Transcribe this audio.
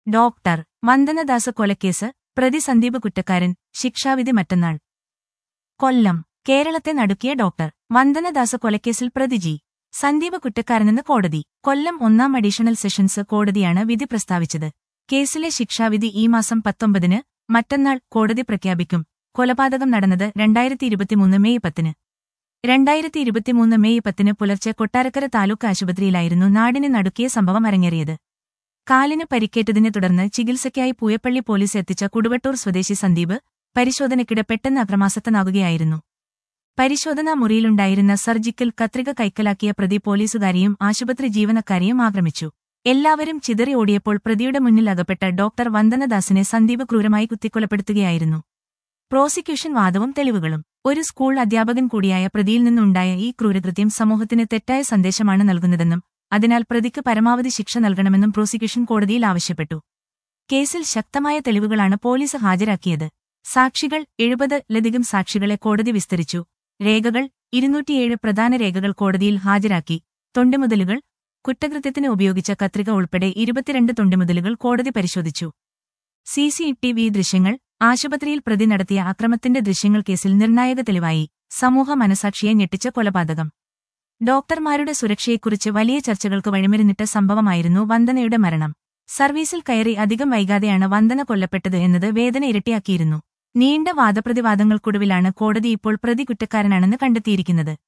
doctor Vandana Das കൊലക്കേസ് പ്രതി സന്ദീപ് കുറ്റക്കാരൻ ശിക്ഷാവിധി മറ്റന്നാൾ കൊല്ലം കേരളത്തെ നടുക്കിയ ഡോക്ടർ വന്ദനദാസ് കൊലക്കേസിൽ പ്രതി ജി സന്ദീപ് കുറ്റക്കാരനെന്ന് കോടതി കൊല്ലം ഒന്നാം അഡീഷണൽ സെഷൻസ് കോടതിയാണ് വിധി പ്രസ്താവിച്ചത് കേസിലെ ശിക്ഷാവിധി ഈ മാസം പത്തൊമ്പതിന് മറ്റന്നാൾ കോടതി പ്രഖ്യാപിക്കും കൊലപാതകം നടന്നത് രണ്ടായിരത്തി ഇരുപത്തിമൂന്ന് മെയ് പത്തിന് രണ്ടായിരത്തി ഇരുപത്തിമൂന്ന് മെയ് പത്തിന് പുലർച്ചെ കൊട്ടാരക്കര താലൂക്ക് ആശുപത്രിയിലായിരുന്നു നാടിനെ നടുക്കിയ സംഭവം അരങ്ങേറിയത് കാലിന് പരിക്കേറ്റതിനെ തുടർന്ന് ചികിത്സയ്ക്കായി പൂയപ്പള്ളി പോലീസ് എത്തിച്ച കുടുവട്ടൂർ സ്വദേശി സന്ദീപ് പരിശോധനയ്ക്കിടെ പെട്ടെന്ന് അക്രമാസക്തനാകുകയായിരുന്നു പരിശോധനാ മുറിയിലുണ്ടായിരുന്ന സർജിക്കൽ കത്രിക കൈക്കലാക്കിയ പ്രതി പോലീസുകാരെയും ആശുപത്രി ജീവനക്കാരെയും ആക്രമിച്ചു എല്ലാവരും ചിതറി ഓടിയപ്പോൾ പ്രതിയുടെ മുന്നിൽ അകപ്പെട്ട ഡോക്ടർ വന്ദനദാസിനെ സന്ദീപ് ക്രൂരമായി കുത്തിക്കൊലപ്പെടുത്തുകയായിരുന്നു പ്രോസിക്യൂഷൻ വാദവും തെളിവുകളും ഒരു സ്കൂൾ അധ്യാപകൻ കൂടിയായ പ്രതിയിൽ നിന്നുണ്ടായ ഈ ക്രൂരകൃത്യം സമൂഹത്തിന് തെറ്റായ സന്ദേശമാണ് നൽകുന്നതെന്നും അതിനാൽ പ്രതിക്ക് പരമാവധി ശിക്ഷ നൽകണമെന്നും പ്രോസിക്യൂഷൻ കോടതിയിൽ ആവശ്യപ്പെട്ടു കേസിൽ ശക്തമായ തെളിവുകളാണ് പോലീസ് ഹാജരാക്കിയത് സാക്ഷികൾ എഴുപത് ലധികം സാക്ഷികളെ കോടതി വിസ്തരിച്ചു രേഖകൾ ഇരുന്നൂറ്റിയേഴ് പ്രധാന രേഖകൾ കോടതിയിൽ ഹാജരാക്കി തൊണ്ടിമുതലുകൾ കുറ്റകൃത്യത്തിന് ഉപയോഗിച്ച കത്രിക ഉൾപ്പെടെ ഇരുപത്തിരണ്ട് തൊണ്ടിമുതലുകൾ കോടതി പരിശോധിച്ചു സി സി ടി വി ദൃശ്യങ്ങൾ ആശുപത്രിയിൽ പ്രതി നടത്തിയ അക്രമത്തിന്റെ ദൃശ്യങ്ങൾ കേസിൽ നിർണായക തെളിവായി സമൂഹ മനസാക്ഷിയെ ഞെട്ടിച്ച കൊലപാതകം ഡോക്ടർമാരുടെ സുരക്ഷയെക്കുറിച്ച് വലിയ ചർച്ചകൾക്ക് വഴിമരുന്നിട്ട സംഭവമായിരുന്നു വന്ദനയുടെ മരണം സർവീസിൽ കയറി അധികം വൈകാതെയാണ് വന്ദന കൊല്ലപ്പെട്ടത് എന്നത് വേദന ഇരട്ടിയാക്കിയിരുന്നു നീണ്ട വാദപ്രതിവാദങ്ങൾക്കൊടുവിലാണ് കോടതി ഇപ്പോൾ പ്രതി കുറ്റക്കാരനാണെന്ന് കണ്ടെത്തിയിരിക്കുന്നത്